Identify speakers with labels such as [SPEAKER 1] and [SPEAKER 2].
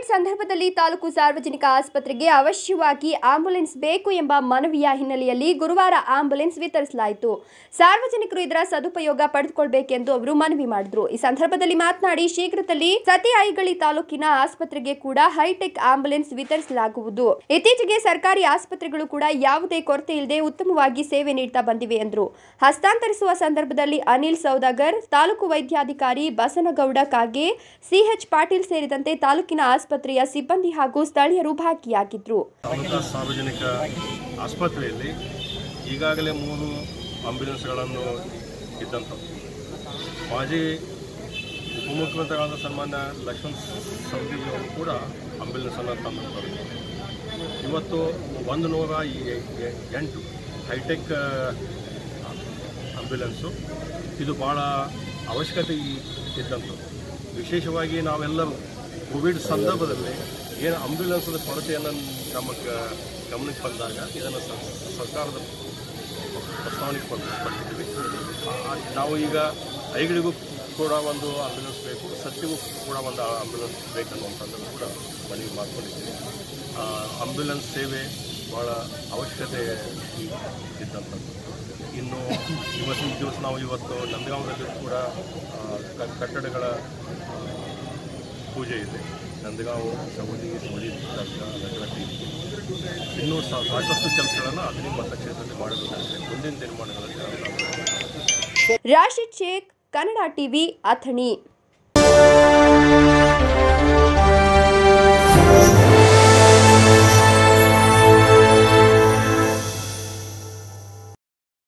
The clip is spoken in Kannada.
[SPEAKER 1] ಕೋವಿಡ್ ಸಂದರ್ಭದಲ್ಲಿ ತಾಲೂಕು ಸಾರ್ವಜನಿಕ ಆಸ್ಪತ್ರೆಗೆ ಅವಶ್ಯವಾಗಿ ಆಂಬ್ಯುಲೆನ್ಸ್ ಬೇಕು ಎಂಬ ಮನವಿಯ ಹಿನ್ನೆಲೆಯಲ್ಲಿ ಗುರುವಾರ ಆಂಬ್ಯುಲೆನ್ಸ್ ವಿತರಿಸಲಾಯಿತು ಸಾರ್ವಜನಿಕರು ಇದರ ಸದುಪಯೋಗ ಪಡೆದುಕೊಳ್ಳಬೇಕೆಂದು ಅವರು ಮನವಿ ಮಾಡಿದ್ರು ಈ ಸಂದರ್ಭದಲ್ಲಿ ಮಾತನಾಡಿ ಶೀಘ್ರದಲ್ಲಿ ಸತಿ ಐಗಳಿ ತಾಲೂಕಿನ ಆಸ್ಪತ್ರೆಗೆ ಕೂಡ ಹೈಟೆಕ್ ಆಂಬ್ಯುಲೆನ್ಸ್ ವಿತರಿಸಲಾಗುವುದು ಇತ್ತೀಚೆಗೆ ಸರ್ಕಾರಿ ಆಸ್ಪತ್ರೆಗಳು ಕೂಡ ಯಾವುದೇ ಕೊರತೆ ಇಲ್ಲದೆ ಉತ್ತಮವಾಗಿ ಸೇವೆ ನೀಡ್ತಾ ಬಂದಿವೆ ಎಂದರು ಹಸ್ತಾಂತರಿಸುವ ಸಂದರ್ಭದಲ್ಲಿ ಅನಿಲ್ ಸೌದಾಗರ್ ತಾಲೂಕು ವೈದ್ಯಾಧಿಕಾರಿ ಬಸನಗೌಡ ಕಾಗೆ ಸಿಎಚ್ ಪಾಟೀಲ್ ಸೇರಿದಂತೆ ತಾಲೂಕಿನ ಆಸ್ಪತ್ರೆಯ ಸಿಬ್ಬಂದಿ ಹಾಗೂ ಸ್ಥಳೀಯರು ಭಾಗಿಯಾಗಿದ್ರು
[SPEAKER 2] ತಾಲೂಕಾ ಸಾರ್ವಜನಿಕ ಆಸ್ಪತ್ರೆಯಲ್ಲಿ ಈಗಾಗಲೇ ಮೂರು ಆಂಬ್ಯುಲೆನ್ಸ್ಗಳನ್ನು ಇದ್ದಂಥವು ಮಾಜಿ ಉಪಮುಖ್ಯಮಂತ್ರಿಗಳಾದ ಸನ್ಮಾನ್ಯ ಲಕ್ಷ್ಮಣ್ ಸವದಿ ಅವರು ಕೂಡ ಆಂಬ್ಯುಲೆನ್ಸನ್ನು ತಂದಿರ್ತಾರೆ ಇವತ್ತು ಒಂದು ನೂರ ಎ- ಎ- ಎಂಟು ಹೈಟೆಕ್ ಆಂಬ್ಯುಲೆನ್ಸು ಇದು ಭಾಳ ಅವಶ್ಯಕತೆ ಇ- ಇದ್ದಂಥದ್ದು ವಿಶೇಷವಾಗಿ ನಾವೆಲ್ಲರೂ ಕೋವಿಡ್ ಸಂದರ್ಭದಲ್ಲಿ ಏನು ಆಂಬ್ಯುಲೆನ್ಸ್ದ ಕೊರತೆಯನ್ನು ನಮ್ಮ ಗ- ಗಮನಕ್ಕೆ ಬಂದಾಗ ಇದನ್ನು ಸ- ಸರ್ಕಾರದ ಪ್ರಸ್ತಾವನೆಗೆ ಬಂದು ಪಟ್ಟಿದ್ದೀವಿ ಆ- ನಾವು ಈಗ ಐಗಳಿಗೂ ಕೂಡ ಒಂದು ಆಂಬ್ಯುಲೆನ್ಸ್ ಬೇಕು ಸತ್ಯಗೂ ಕೂಡ ಒಂದು ಆಂಬ್ಯುಲೆನ್ಸ್ ಬೇಕನ್ನುವಂಥದ್ದನ್ನು ಕೂಡ ಮನವಿ ಮಾಡ್ಕೊಂಡಿದ್ದೀವಿ ಆ, ಆಂಬ್ಯುಲೆನ್ಸ್ ಸೇವೆ ಭಾಳ ಅವಶ್ಯಕತೆ ಇದ್ದಂಥದ್ದು ಇನ್ನು ಇವತ್ತಿನ ದಿವಸ ನಾವು ಇವತ್ತು ನಂದಗಾಂವದಲ್ಲಿ ಕೂಡ ಆ, ಕ- ಕಟ್ಟಡಗಳ ಆ, ಪೂಜೆ ಇದೆ ನಂದಗಾಂವ್ ಸವದಿ ಸವದಿ ದರ್ಗಾ ಲಗ್ನಟ್ಟಿ ಇನ್ನೂ ಸಾ- ಸಾಕಷ್ಟು ಕೆಲಸಗಳನ್ನು ಆಧುನಿಕ ಮತಕ್ಷೇತ್ರದಲ್ಲಿ ಮಾಡಬೇಕಾಗಿದೆ ಮುಂದಿನ ದಿನಮಾನಗಳಲ್ಲಿ ನಾವು
[SPEAKER 1] ರಾಶಿದ್ ಶೇಖ್ ಕನ್ನಡ ಟಿವಿ ಅಥಣಿ